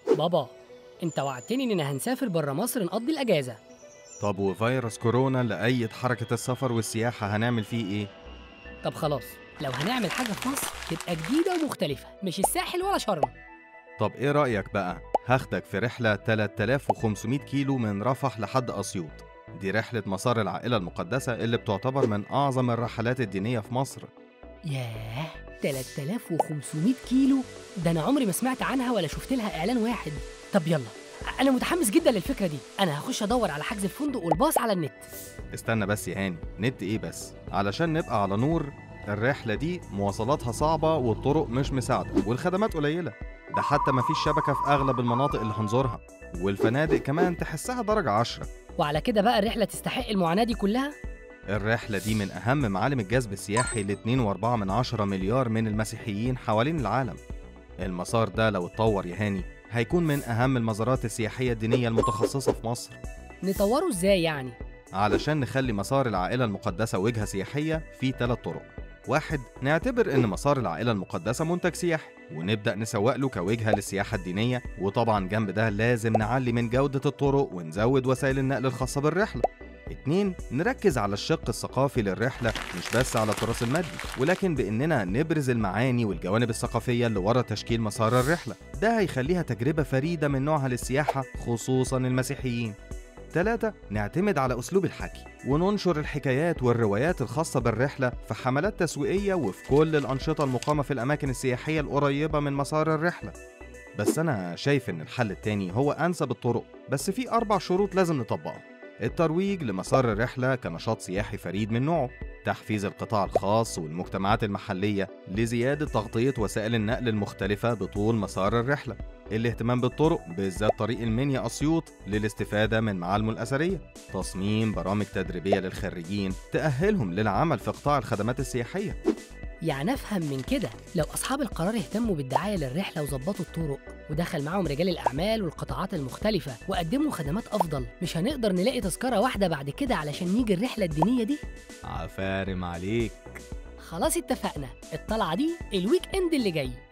بابا انت وعدتني اننا هنسافر بره مصر نقضي الاجازه طب وفيروس كورونا اللي أيد حركة السفر والسياحة هنعمل فيه إيه؟ طب خلاص لو هنعمل حاجه في مصر تبقى جديده ومختلفه مش الساحل ولا شرم طب إيه رأيك بقى؟ هاخدك في رحلة 3500 كيلو من رفح لحد أسيوط دي رحلة مسار العائلة المقدسة اللي بتعتبر من أعظم الرحلات الدينية في مصر ياه 3500 كيلو ده انا عمري ما سمعت عنها ولا شفت لها اعلان واحد طب يلا انا متحمس جدا للفكره دي انا هخش ادور على حجز الفندق والباص على النت استنى بس يا هاني نت إيه بس؟ علشان نبقى على نور الرحلة دي مواصلاتها صعبة والطرق مش مساعدة والخدمات قليلة ده حتى مفيش شبكة في أغلب المناطق اللي هنزورها والفنادق كمان تحسها درجة عشرة وعلى كده بقى الرحله تستحق المعاناه دي كلها الرحلة دي من أهم معالم الجذب السياحي ل 2.4 من عشرة مليار من المسيحيين حوالين العالم المسار ده لو اتطور يا هاني هيكون من أهم المزارات السياحية الدينية المتخصصة في مصر نطوره ازاي يعني علشان نخلي مسار العائلة المقدسة وجهة سياحية في ثلاث طرق واحد نعتبر إن مسار العائلة المقدسة منتج سياحي ونبدأ نسوق له كوجهة للسياحة الدينية وطبعا جنب ده لازم نعلي من جودة الطرق ونزود وسائل النقل الخاصة بالرحلة اتنين نركز على الشق الثقافي للرحلة مش بس على التراث المادي ولكن بإننا نبرز المعاني والجوانب الثقافية اللي ورا تشكيل مسار الرحلة ده هيخليها تجربة فريدة من نوعها للسياحة خصوصا المسيحيين تلاتة نعتمد على أسلوب الحكي وننشر الحكايات والروايات الخاصة بالرحلة في حملات تسويقية وفي كل الأنشطة المقامة في الأماكن السياحية القريبة من مسار الرحلة بس أنا شايف إن الحل التاني هو أنسب الطرق بس في أربع شروط لازم نطبقها الترويج لمسار الرحلة كنشاط سياحي فريد من نوعه تحفيز القطاع الخاص والمجتمعات المحلية لزيادة تغطية وسائل النقل المختلفة بطول مسار الرحلة الاهتمام بالطرق بالذات طريق المنيا أسيوط للاستفادة من معالمه الأثرية تصميم برامج تدريبية للخريجين تأهلهم للعمل في قطاع الخدمات السياحية يعني افهم من كده لو اصحاب القرار اهتموا بالدعايه للرحله وظبطوا الطرق ودخل معاهم رجال الاعمال والقطاعات المختلفه وقدموا خدمات افضل مش هنقدر نلاقي تذكره واحده بعد كده علشان نيجي الرحله الدينيه دي عفارم عليك خلاص اتفقنا الطلعه دي الويك اند اللي جاي